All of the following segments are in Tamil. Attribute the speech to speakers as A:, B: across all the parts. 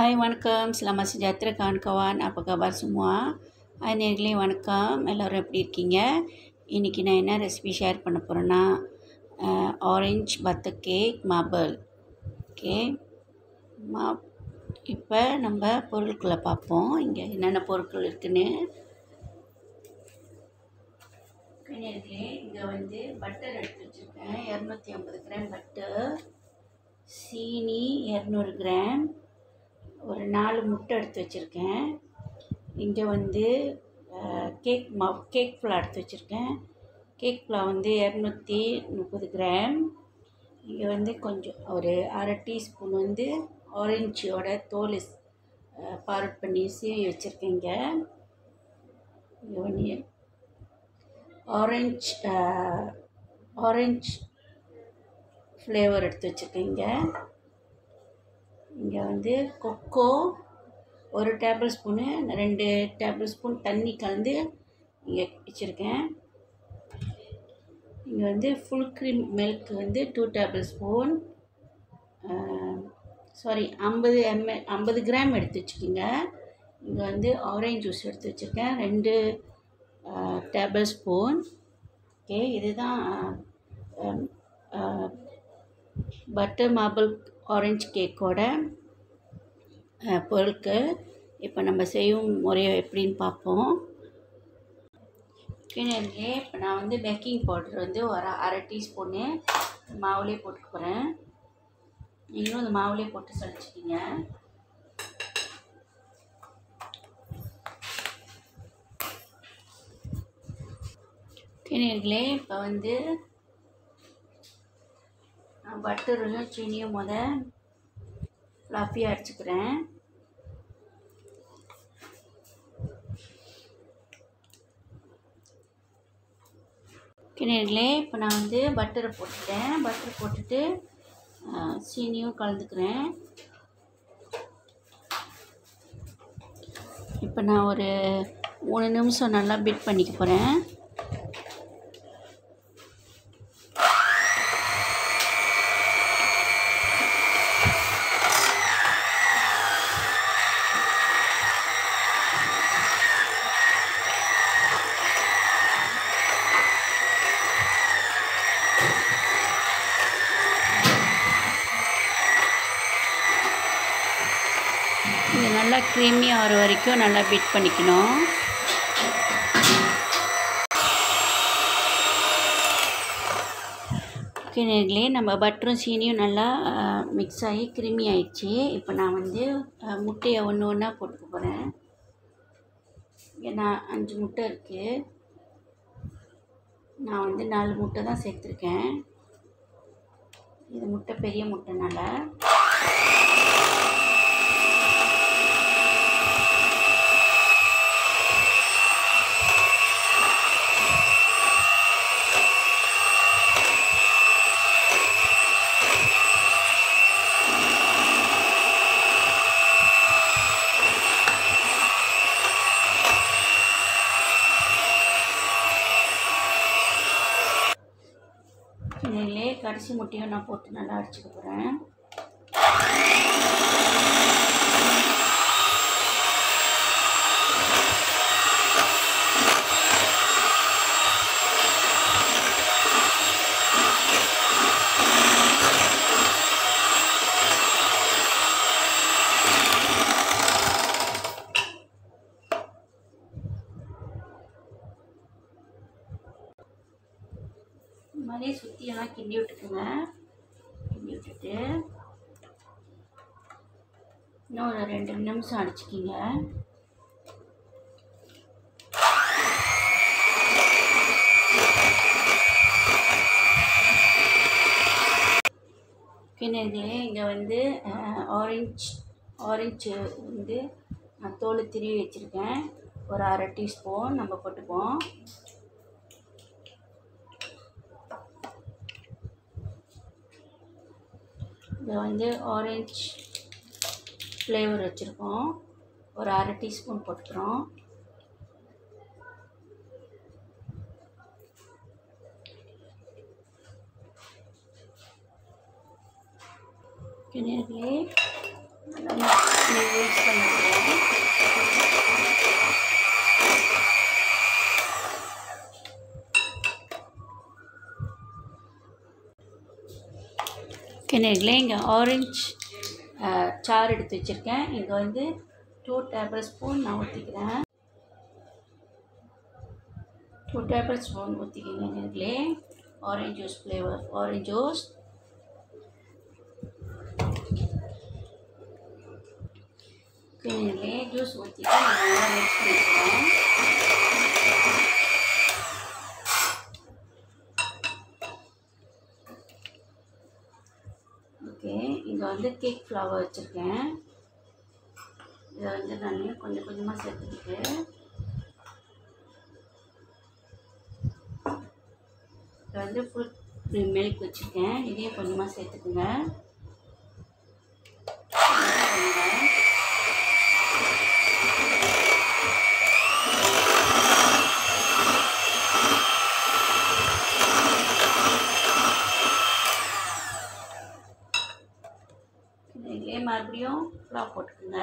A: Hai, வணக்கம். Selamat sejahtera kawan-kawan. Apa khabar semua? Hai நேர்களே வணக்கம். எல்லோரும் எப்படி இருக்கீங்க? இன்றைக்கி நான் என்ன ரெசிபி ஷேர் பண்ண போகிறேன்னா orange butter cake marble okay மா இப்போ நம்ம பொருட்களை பார்ப்போம் இங்கே என்னென்ன பொருட்கள் இருக்குன்னு நேர்களே இங்கே வந்து பட்டர் எடுத்து வச்சுருக்கேன் இரநூத்தி ஐம்பது கிராம் பட்டர் சீனி இரநூறு கிராம் ஒரு நாலு முட்டை எடுத்து வச்சுருக்கேன் இங்கே வந்து கேக் மா கேக் ஃப்ளா எடுத்து வச்சுருக்கேன் கேக் ஃப்ளா வந்து இரநூத்தி முப்பது கிராம் இங்கே வந்து கொஞ்சம் ஒரு அரை டீஸ்பூன் வந்து ஆரஞ்சோட தோல் பவுடர் பண்ணி சீவி வச்சுருக்கேங்க இங்கே வந்து ஆரஞ்ச் ஆரஞ்ச் ஃப்ளேவர் எடுத்து வச்சுருக்கேங்க இங்கே வந்து கொக்கோ ஒரு டேபிள் ஸ்பூனு ரெண்டு டேபிள் ஸ்பூன் தண்ணி கலந்து இங்கே வச்சுருக்கேன் இங்கே வந்து ஃபுல் க்ரீம் மில்க் வந்து டூ டேபிள் ஸ்பூன் சாரி ஐம்பது எம்எல் ஐம்பது கிராம் எடுத்து வச்சுக்கோங்க இங்கே வந்து ஆரஞ்ச் ஜூஸ் எடுத்து வச்சுருக்கேன் ரெண்டு டேபிள் ஸ்பூன் ஓகே இதுதான் பட்டர் மார்பிள் ஆரஞ்ச் கேக்கோட பொருட்கள் இப்போ நம்ம செய்யும் முறையை எப்படின்னு பார்ப்போம் கிணறுலே இப்போ நான் வந்து பேக்கிங் பவுடர் வந்து ஒரு அரை டீஸ்பூன்னு மாவுலேயே போட்டுக்க போகிறேன் நீங்களும் அந்த மாவுலேயே போட்டு சளிச்சிக்கிங்க கிணறுகளே இப்போ வந்து நான் பட்டரும் சீனியும் முத ஃப்ளஃபியாக அடிச்சுக்கிறேன் கிணறுகளே இப்போ நான் வந்து பட்டரை போட்டுட்டேன் பட்டர் போட்டுட்டு சீனியும் கலந்துக்கிறேன் இப்போ நான் ஒரு மூணு நிமிஷம் நல்லா பீட் பண்ணிக்க போகிறேன் இது நல்லா க்ரீமி ஆகிற வரைக்கும் நல்லா பீட் பண்ணிக்கணும் கிணறுகளே நம்ம பட்டரும் சீனியும் நல்லா மிக்ஸ் ஆகி க்ரீமி ஆயிடுச்சு இப்போ நான் வந்து முட்டையை ஒன்று ஒன்றா போட்டுக்க போகிறேன் இங்கே நான் அஞ்சு முட்டை இருக்குது நான் வந்து நாலு முட்டை தான் சேர்த்துருக்கேன் இது முட்டை பெரிய முட்டைனால இதிலே கடைசி முட்டையும் நான் போட்டு நல்லா அடிச்சுக்க போகிறேன் இந்த மாதிரி சுற்றியெல்லாம் கிண்டி விட்டுக்குங்க கிண்டி விட்டுட்டு இன்னும் ஒரு ரெண்டு நிமிஷம் அடிச்சுக்கிங்க கிணறுகளே இங்கே வந்து ஆரஞ்ச் ஆரஞ்சு வந்து நான் தோல் திருவி வச்சுருக்கேன் ஒரு அரை டீஸ்பூன் நம்ம போட்டுப்போம் இதில் வந்து ஆரஞ்ச் ஃப்ளேவர் வச்சுருக்கோம் ஒரு அரை டீஸ்பூன் போட்டுக்கிறோம் கிணறுகளே நல்லா மிக்ஸ் பண்ணிக்கிறேன் கிணறுல இங்கே ஆரஞ்ச் சாறு எடுத்து வச்சுருக்கேன் இங்கே வந்து டூ டேபிள் ஸ்பூன் நான் ஊற்றிக்கிறேன் டூ டேபிள் ஸ்பூன் ஊற்றிக்கிங்க நேர்களே orange juice flavour orange juice நேர்களே ஜூஸ் ஊற்றிட்டு நான் நல்லா மிக்ஸ் பண்ணிக்கிறேன் ஓகே இங்கே வந்து கேக் ஃப்ளவர் வச்சுருக்கேன் இதை வந்து நான் கொஞ்சம் கொஞ்சமாக சேர்த்துக்கிட்டு இது வந்து ஃபுல் மில்க் வச்சுருக்கேன் இதையும் கொஞ்சமாக சேர்த்துக்குங்க இதுலேயே மறுபடியும் ஃப்ளாப் போட்டுக்குங்க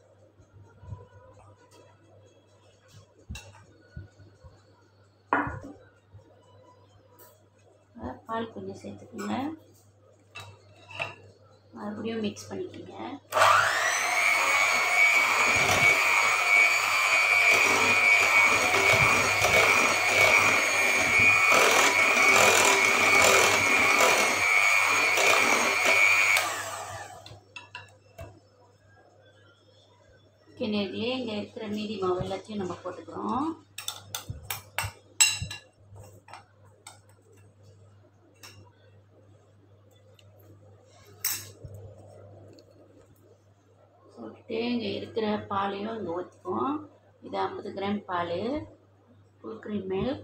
A: பால் கொஞ்சம் சேர்த்துக்குங்க மறுபடியும் மிக்ஸ் பண்ணிக்கோங்க கிணறுலேயே இங்கே இருக்கிற மீதி மாவு எல்லாத்தையும் நம்ம போட்டுக்கிறோம் போட்டுட்டு இங்கே இருக்கிற பாலையும் இங்கே ஊற்றிக்குவோம் இது ஐம்பது கிராம் பால் ஃபுல் க்ரீம் மில்க்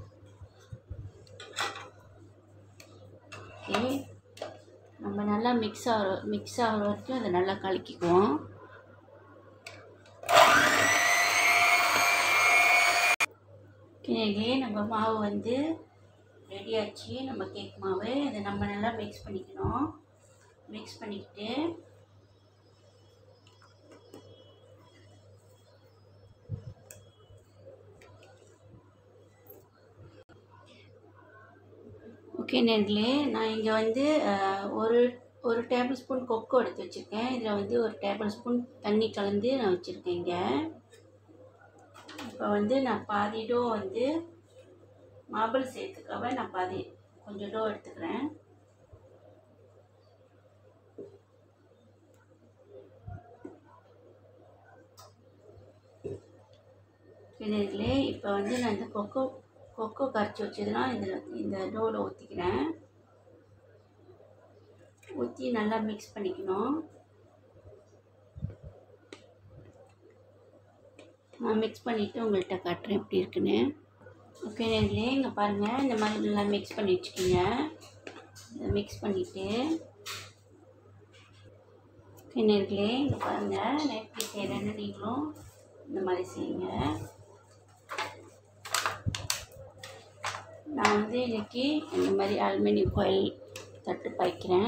A: ஓகே நம்ம நல்லா மிக்ஸ் ஆகிற மிக்ஸ் ஆகிற வரைக்கும் அதை நல்லா கலக்கிக்குவோம் கிணறுலேயே நம்ம மாவு வந்து ரெடி ஆச்சு நம்ம கேக் மாவு இதை நம்ம நல்லா மிக்ஸ் பண்ணிக்கணும் மிக்ஸ் பண்ணிக்கிட்டு ஓகே நேர்களே நான் இங்கே வந்து அஹ், ஒரு ஒரு டேபிள் ஸ்பூன் கொக்கோ எடுத்து வச்சுருக்கேன் இதில் வந்து ஒரு டேபிள் ஸ்பூன் தண்ணி கலந்து நான் வச்சுருக்கேன் இங்கே இப்போ வந்து நான் பாதி டோ வந்து மார்பிள் சேர்த்துக்காக நான் பாதி கொஞ்சம் டோ எடுத்துக்கிறேன் கிணறுகளே இப்போ வந்து நான் இந்த கொக்கோ கொக்கோ கரைச்சி வச்சதுலாம் இதில் இந்த டோவில் ஊற்றிக்கிறேன் ஊற்றி நல்லா மிக்ஸ் பண்ணிக்கணும் நான் மிக்ஸ் பண்ணிவிட்டு உங்கள்கிட்ட காட்டுறேன் எப்படி இருக்குன்னு ஓகே நேர்களே இங்கே பாருங்கள் இந்த மாதிரி நல்லா மிக்ஸ் பண்ணி வச்சுக்கோங்க இதை மிக்ஸ் பண்ணிவிட்டு ஓகே நேர்களே இங்கே பாருங்கள் நான் எப்படி செய்கிறேன்னு நீங்களும் இந்த மாதிரி செய்யுங்க நான் வந்து இன்னைக்கு இந்த மாதிரி அலுமினியம் ஃபாயில் தட்டு பாய்க்கிறேன்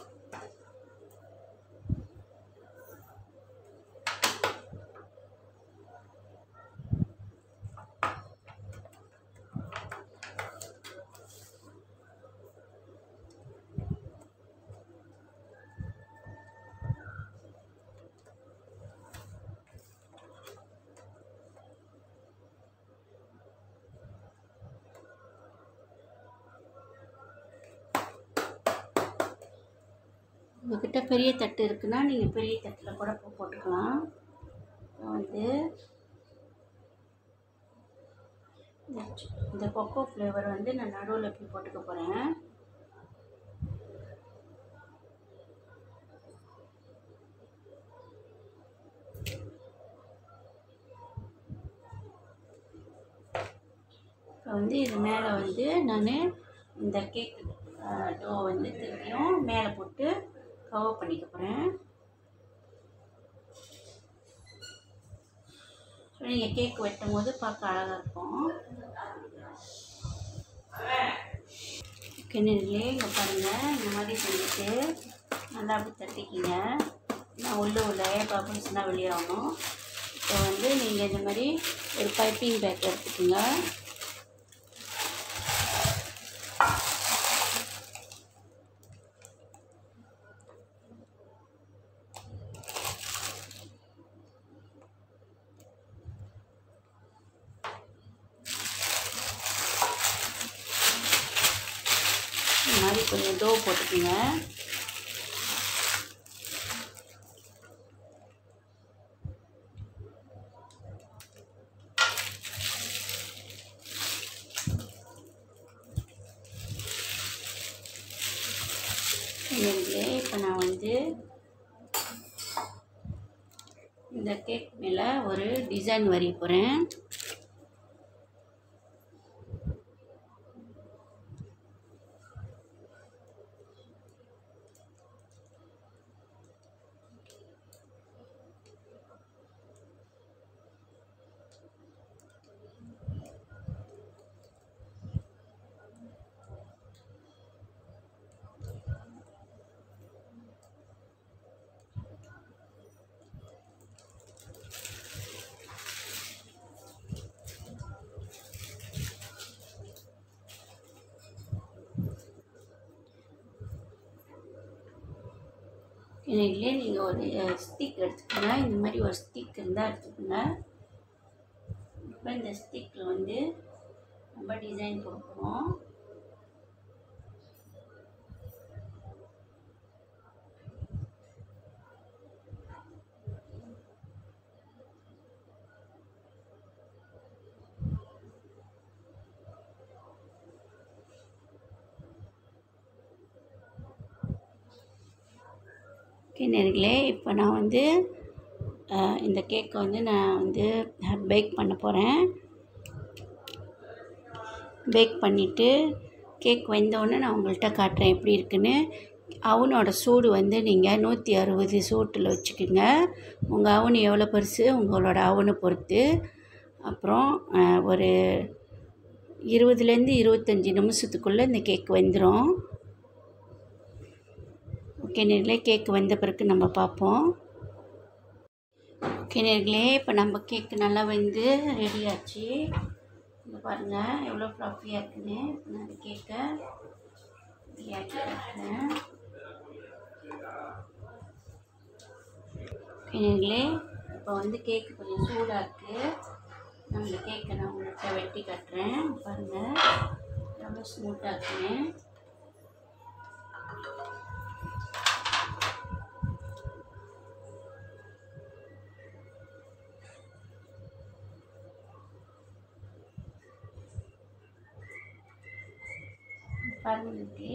A: உங்ககிட்ட பெரிய தட்டு இருக்குன்னா நீங்கள் பெரிய தட்டில் கூட பூ போட்டுக்கலாம் நான் வந்து இந்த சி- இந்த கொக்கோ ஃப்ளேவர் வந்து நான் நடுவில் இப்படி போட்டுக்க போகிறேன் இப்போ வந்து இது மேலே வந்து நான் இந்த கேக் டோ வந்து திருப்பியும் மேலே போட்டு கவர் பண்ணிக்க போகிறேன் ஸோ நீங்கள் கேக் வெட்டும் போது பார்க்க அழகாக இருக்கும் கிணறுலே இங்கே பாருங்கள் இந்த மாதிரி செஞ்சுட்டு நல்லா அப்படி தட்டிக்கிங்க நான் உள்ள உள்ள பபுள்ஸ்னால் வெளியாகணும் இப்போ வந்து நீங்கள் இந்த மாதிரி ஒரு பைப்பிங் பேக் எடுத்துக்கோங்க இந்த மாதிரி கொஞ்சம் டோ போட்டுக்கோங்க இதுலேயே இப்போ நான் வந்து இந்த கேக் மேலே ஒரு டிசைன் வரைய போகிறேன் இதுலேயே நீங்கள் ஒரு ஸ்டிக் எடுத்துக்கோங்க இந்த மாதிரி ஒரு ஸ்டிக் இருந்தால் எடுத்துக்கோங்க இப்போ இந்த ஸ்டிக்கில் வந்து நம்ம டிசைன் கொடுக்குறோம் கிணறுகளே இப்போ நான் வந்து அஹ், இந்த கேக்கை வந்து நான் வந்து பேக் பண்ண போகிறேன் பேக் பண்ணிவிட்டு கேக் வெந்தோடனே நான் உங்கள்கிட்ட காட்டுறேன் எப்படி இருக்குன்னு அவனோட சூடு வந்து நீங்கள் நூற்றி அறுபது சூட்டில் வச்சுக்கோங்க உங்கள் அவன் எவ்வளோ பெருசு உங்களோட அவனை பொறுத்து அப்புறம் அஹ், ஒரு இருபதுலேருந்து இருபத்தஞ்சி நிமிஷத்துக்குள்ளே இந்த கேக் வெந்துடும் ஓகே நேர்களே கேக் வந்த பிறகு நம்ம பார்ப்போம் ஓகே நேர்களே இப்போ நம்ம கேக்கு நல்லா வெந்து ரெடி ஆச்சு இங்கே பாருங்கள் எவ்வளோ ஃப்ளஃபியாக இருக்குன்னு இப்போ நான் அந்த கேக்கை ரெடியாக்கி காட்டுறேன் ஓகே நேர்களே இப்போ வந்து கேக்கு கொஞ்சம் சூடாக இருக்குது நான் இந்த கேக்கை நான் உங்கள்கிட்ட வெட்டி காட்டுறேன் பாருங்கள் ரொம்ப ஸ்மூத்தாக இருக்குன்னு பாருங்களுக்கு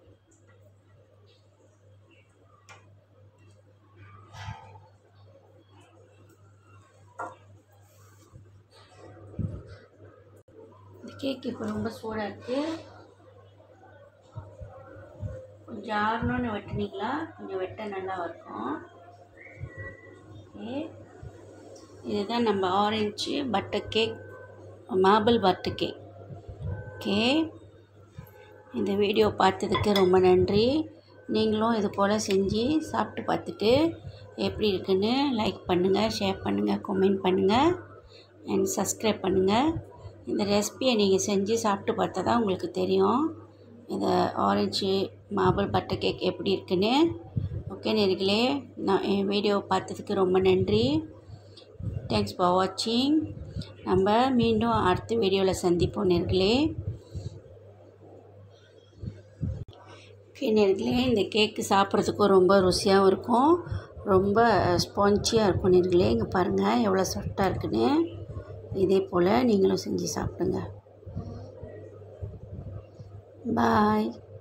A: இந்த கேக் இப்போ ரொம்ப சூடாக இருக்குது கொஞ்சம் ஆறணுன்னு வெட்டினீங்களா கொஞ்சம் வெட்ட நல்லா இருக்கும் ஓகே இதுதான் நம்ம orange butter cake marble butter cake okay இந்த வீடியோ பார்த்ததுக்கு ரொம்ப நன்றி நீங்களும் இது போல் செஞ்சு சாப்பிட்டு பார்த்துட்டு எப்படி இருக்குன்னு லைக் பண்ணுங்கள் ஷேர் பண்ணுங்கள் கமெண்ட் பண்ணுங்கள் அண்ட் சப்ஸ்கிரைப் பண்ணுங்கள் இந்த ரெசிபியை நீங்கள் செஞ்சு சாப்பிட்டு பார்த்தா தான் உங்களுக்கு தெரியும் இந்த ஆரஞ்சு மார்பிள் பட்டர் கேக் எப்படி இருக்குன்னு ஓகே நேர்களே நான் என் வீடியோ பார்த்ததுக்கு ரொம்ப நன்றி தேங்க்ஸ் ஃபார் வாட்சிங் நம்ம மீண்டும் அடுத்த வீடியோவில் சந்திப்போம் நேர்களே நேர்களே இந்த கேக்கு சாப்பிட்றதுக்கும் ரொம்ப ருசியாகவும் இருக்கும் ரொம்ப ஸ்பான்ச்சியாக இருக்கும் நேர்களே இங்கே பாருங்கள் எவ்வளோ சாஃப்டாக இருக்குன்னு இதே போல் நீங்களும் செஞ்சு சாப்பிடுங்க பாய்